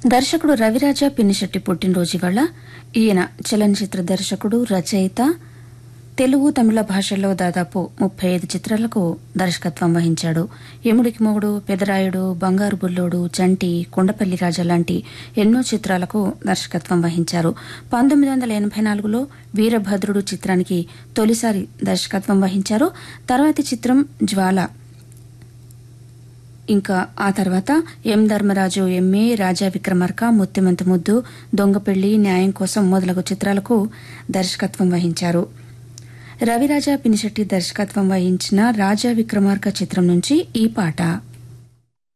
దర్శకుడు రవిరాజ పిన్నిశెట్టి పుట్టినరోజు ఇవాళ ఈయన చలనచిత్ర దర్శకుడు రచయిత తెలుగు తమిళ భాషల్లో దాదాపు ముప్పై ఐదు చిత్రాలకు దర్శకత్వం వహించాడు యముడికి మొగుడు పెదరాయుడు బంగారు బుల్లోడు చంటి కొండపల్లి రాజా లాంటి ఎన్నో చిత్రాలకు దర్శకత్వం వహించారు పంతొమ్మిది వందల ఎనభై నాలుగులో వీరభద్రుడు చిత్రానికి తొలిసారి దర్శకత్వం వహించారు తర్వాతి చిత్రం జ్వాల ఇంకా ఆ తర్వాత ఎం ధర్మరాజు ఎంఏ రాజా విక్రమార్క ముత్తిమంత ముద్దు దొంగపెళ్లి న్యాయం కోసం మొదలగు చిత్రాలకు దర్శకత్వం వహించారు రవిరాజా పినిశెట్టి దర్శకత్వం వహించిన రాజా విక్రమార్క చిత్రం నుంచి ఈ పాట